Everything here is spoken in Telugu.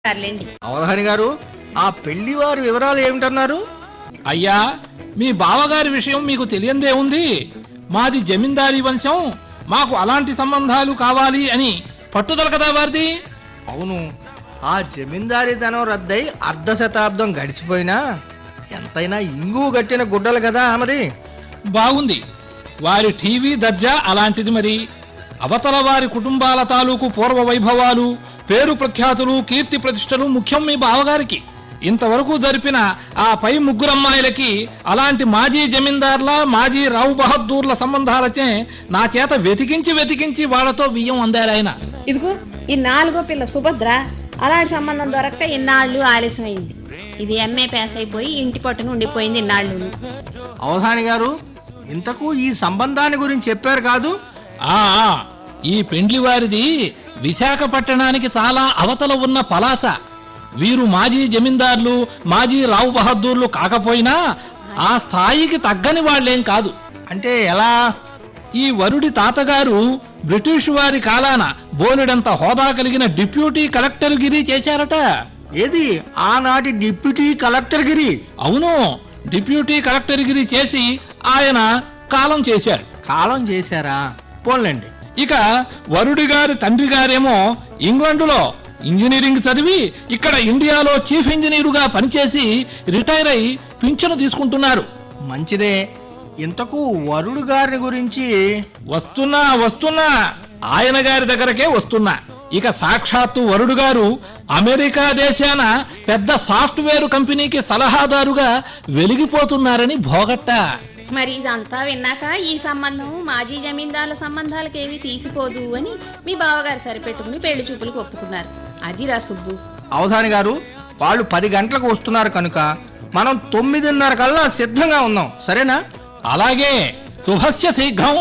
సర్లేండి అవధాని గారు ఆ పెళ్లి వారి వివరాలు ఏమిటన్నారు అయ్యా మీ బావగారి విషయం మీకు తెలియందే ఉంది మాది జమీందారీ వంశం మాకు అలాంటి సంబంధాలు కావాలి అని పట్టుదల కదా వారిది అవును ఆ జమీందారీతనం రద్దయి అర్ధ శతాబ్దం గడిచిపోయినా ఎంతైనా ఇంగువ గట్టిన గుడ్డలు కదా ఆమెది బాగుంది వారి టీవీ దర్జా అలాంటిది మరి అవతల వారి కుటుంబాల తాలూకు పూర్వ వైభవాలు పేరు ప్రఖ్యాతులు కీర్తి ప్రతిష్టలు ముఖ్యం మీ బావగారికి ఇంతవరకు జరిపిన ఆ పై ముగ్గురమ్మాయిలకి అలాంటి మాజీ జమీందార్ల మాజీ రావు బహద్దూర్ల సంబంధాలచే నా చేత వెతికించి వెతికించి వాళ్ళతో బియ్యం అందారాయన ఇదిగో ఈ నాలుగో పిల్ల సుభద్ర అలాంటి సంబంధం దొరక్క ఇన్నాళ్ళు ఆలస్యమైంది ఇది ఎంఏ పాస్ అయిపోయి ఇంటి పట్టున ఉండిపోయింది ఇన్నాళ్ళు అవధాని గారు ఇంతకు ఈ సంబంధాన్ని గురించి చెప్పారు కాదు ఆ ఆ, ఈ పెండ్లి వారిది విశాఖపట్టణానికి చాలా అవతల ఉన్న పలాస వీరు మాజీ జమీందార్లు మాజీ రావు బహద్దూర్లు కాకపోయినా ఆ స్థాయికి తగ్గని వాళ్ళేం కాదు అంటే ఎలా ఈ వరుడి తాతగారు బ్రిటిష్ వారి కాలాన బోలెడంత హోదా కలిగిన డిప్యూటీ కలెక్టర్ గిరి చేశారట ఏది ఆనాటి డిప్యూటీ కలెక్టర్ గిరి అవును డిప్యూటీ కలెక్టర్ గిరి చేసి ఆయన కాలం చేశారు కాలం చేశారా పోన్లేండి ఇక వరుడి గారి తండ్రి గారేమో ఇంగ్లండులో ఇంజనీరింగ్ చదివి ఇక్కడ ఇండియాలో చీఫ్ ఇంజనీరుగా పనిచేసి రిటైర్ అయి పింఛను తీసుకుంటున్నారు మంచిదే ఇంతకు వరుడు గారిని గురించి వస్తున్నా వస్తున్నా ఆయన గారి దగ్గరకే వస్తున్నా ఇక సాక్షాత్తు వరుడు గారు అమెరికా దేశాన పెద్ద సాఫ్ట్వేర్ కంపెనీకి సలహాదారుగా వెలిగిపోతున్నారని భోగట్ట మరి ఇదంతా విన్నాక ఈ సంబంధం మాజీ జమీందారుల సంబంధాలకు ఏవి తీసిపోదు అని మీ బావగారు సరిపెట్టుకుని పెళ్లి చూపులకు ఒప్పుకున్నారు అది రా సుబ్బు అవధాని గారు వాళ్ళు పది గంటలకు వస్తున్నారు కనుక మనం తొమ్మిదిన్నర కల్లా సిద్ధంగా ఉందాం సరేనా అలాగే శుభస్య శీఘ్రం